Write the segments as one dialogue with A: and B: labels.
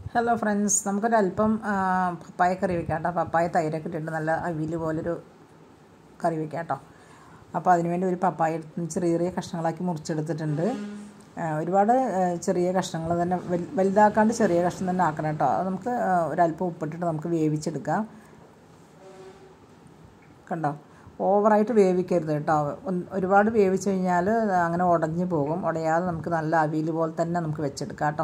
A: Hello friends നമുക്കൊരല്പം ആ, പപ്പായ കറി വെക്കാം കേട്ടോ പപ്പായ തൈരൊക്കെ ഇട്ടിട്ട് നല്ല അവിയൽ പോലൊരു കറി വെക്കാം കേട്ടോ അപ്പോൾ അതിനുവേണ്ടി ഒരു പപ്പായ എടുത്ത് ചെറിയ ചെറിയ കഷ്ണങ്ങളാക്കി മുറിച്ചെടുത്തിട്ടുണ്ട് ആ, ഒരുപാട് ആ, ചെറിയ കഷ്ണങ്ങൾ തന്നെ വൽ- വലുതാക്കാണ്ട് ചെറിയ കഷ്ണം തന്നെ ആക്കണം കേട്ടോ അത് നമുക്ക് ആ, ഒരല്പം ഉപ്പിട്ടിട്ട് നമുക്ക് വേവിച്ചെടുക്കാം കണ്ടോ ഓവറായിട്ട് വേവിക്കരുത് കേട്ടോ ഒന്ന് ഒരുപാട് വേവിച്ച് കഴിഞ്ഞാൽ അങ്ങനെ ഉടഞ്ഞു പോകും ഉടയാതെ നമുക്ക് നല്ല അവിയൽ പോലെ തന്നെ നമുക്ക് വെച്ചെടുക്കാം കേട്ടോ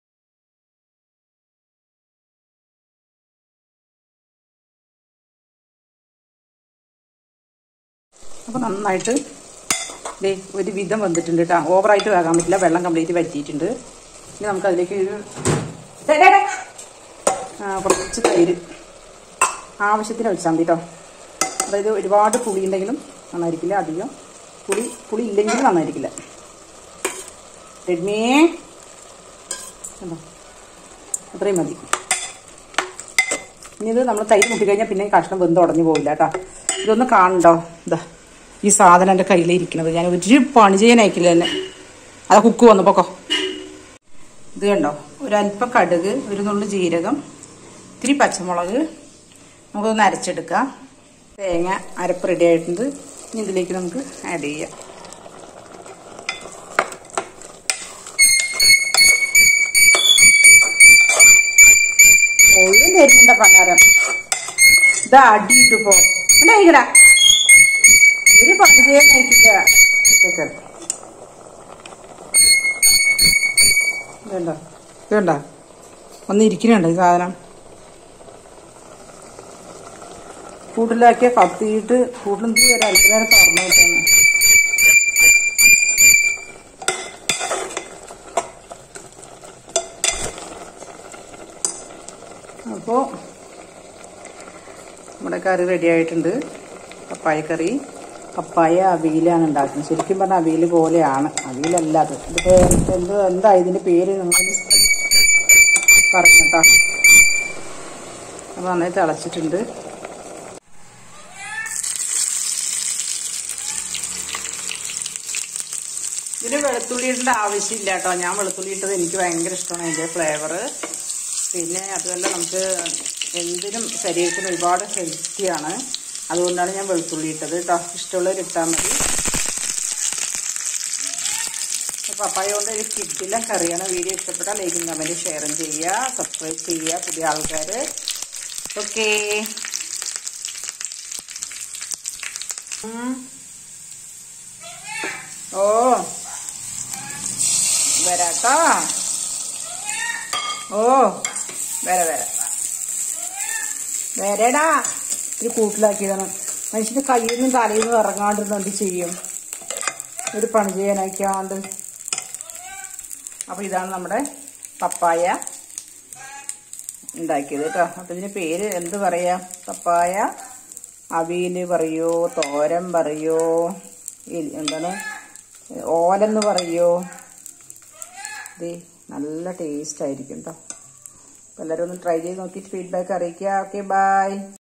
B: അപ്പോൾ നന്നായിട്ട് ദേ ഒരു വിധം വന്നിട്ടുണ്ട് കേട്ടോ ഓവറായിട്ട് വേകാൻ പറ്റില്ല വെള്ളം കംപ്ലീറ്റ് വറ്റിയിട്ടുണ്ട് ഇനി നമുക്കതിലേക്ക് ഒരു ദേ, ദേ, ദേ. ആ, കുറച്ച് തൈര് ആവശ്യത്തിന് ഒഴിച്ചാൽ മതി കേട്ടോ അതായത് ഒരുപാട് പുളി ഉണ്ടെങ്കിലും നന്നായിരിക്കില്ല അധികം പുളി പുളി ഇല്ലെങ്കിലും നന്നായിരിക്കില്ല റെഡ്മേ കണ്ടോ അത്രയും മതി ഇനി ഇത് നമ്മൾ തൈര് മുട്ടിക്കഴിഞ്ഞാൽ പിന്നെ ഈ കഷ്ണം വെന്ത് ഉടഞ്ഞു പോകില്ല കേട്ടോ ഇതൊന്ന് കാണണ്ടോ ഇതാ ഈ സാധനം എൻ്റെ കയ്യിലിരിക്കുന്നത് ഞാൻ ഒരു പണി ചെയ്യാൻ അയക്കില്ല തന്നെ അതാ കുക്ക് വന്നു പൊക്കോ ഇത് കണ്ടോ ഒരല്പം കടുക് ഒരു നുള്ളു ജീരകം ഇത്തിരി പച്ചമുളക് നമുക്കൊന്ന് അരച്ചെടുക്കാം തേങ്ങ അരപ്പ് റെഡി ആയിട്ടുണ്ട് ഇനി ഇതിലേക്ക് നമുക്ക് ആഡ് ചെയ്യാം ഓയും തരുന്നുണ്ട പണ്ടാരം ഇതാ അടിയിട്ടു പോ ഉണ്ടായിക്കടാ ഒരു പണി ചെയ്യാൻ അയക്കില്ല ഇതൊക്കെ. ഇതുണ്ടോ ഇതുണ്ടോ ഒന്ന് ഇരിക്കുന്നുണ്ട് ഈ സാധനം കൂട്ടിലാക്കിയ കത്തിയിട്ട് കൂട്ടിലെന്ത് വരെ അല്പനേരം തുറന്നു കിട്ടാണ് അപ്പോൾ നമ്മുടെ കറി റെഡി ആയിട്ടുണ്ട് പപ്പായ കറി പപ്പായ അവിയലാണ് ഉണ്ടാക്കുന്നത് ശരിക്കും പറഞ്ഞാൽ അവിയൽ പോലെയാണ് അവിയലല്ല അത് ഇതിപ്പോൾ എന്ത് എന്താ ഇതിൻ്റെ പേര് നിങ്ങൾ പറഞ്ഞു കേട്ടോ അപ്പോൾ നന്നായി തിളച്ചിട്ടുണ്ട് ഇതിന് വെളുത്തുള്ളി ഇടേണ്ട ആവശ്യമില്ല കേട്ടോ ഞാൻ വെളുത്തുള്ളി ഇട്ടത് എനിക്ക് ഭയങ്കര ഇഷ്ടമാണ് അതിൻ്റെ ഫ്ലേവർ പിന്നെ അതുമല്ല നമുക്ക് എന്തിനും ശരീരത്തിന് ഒരുപാട് ഹെൽത്തിയാണ് അതുകൊണ്ടാണ് ഞാൻ വെളുത്തുള്ളി ഇട്ടത് കേട്ടോ ഇഷ്ടമുള്ളവർ ഇട്ടാൽ മതി പപ്പായ കൊണ്ട് ഒരു കിഡില കറിയാണ് വീഡിയോ ഇഷ്ടപ്പെട്ടാൽ ലൈക്കും കമൻറ്റ് ഷെയറും ചെയ്യുക സബ്സ്ക്രൈബ് ചെയ്യുക പുതിയ ആൾക്കാർ ഓക്കേ ഓ വരാട്ടോ ഓ വര വര വരടാ ഇത്തിരി കൂട്ടിലാക്കിയതാണ് മനുഷ്യന്റെ കയ്യിൽ നിന്നും തലയിൽ നിന്നും ഇറങ്ങാണ്ടിരുന്ന് എന്ത് ചെയ്യും ഒരു പണി ചെയ്യാനൊക്കെയാണ്ട് അപ്പൊ ഇതാണ് നമ്മുടെ പപ്പായ ഉണ്ടാക്കിയത് കേട്ടോ അപ്പൊ ഇതിന് പേര് എന്ത് പറയാ പപ്പായ അവിയല് പറയോ തോരൻ പറയോ എലി- എന്താണ് ഓലെന്ന് പറയോ ഇത് നല്ല ടേസ്റ്റ് ആയിരിക്കും കേട്ടോ എല്ലാവരും ഒന്ന് ട്രൈ ചെയ്ത് നോക്കിയിട്ട് ഫീഡ്ബാക്ക് അറിയിക്കുക ഓക്കെ ബൈ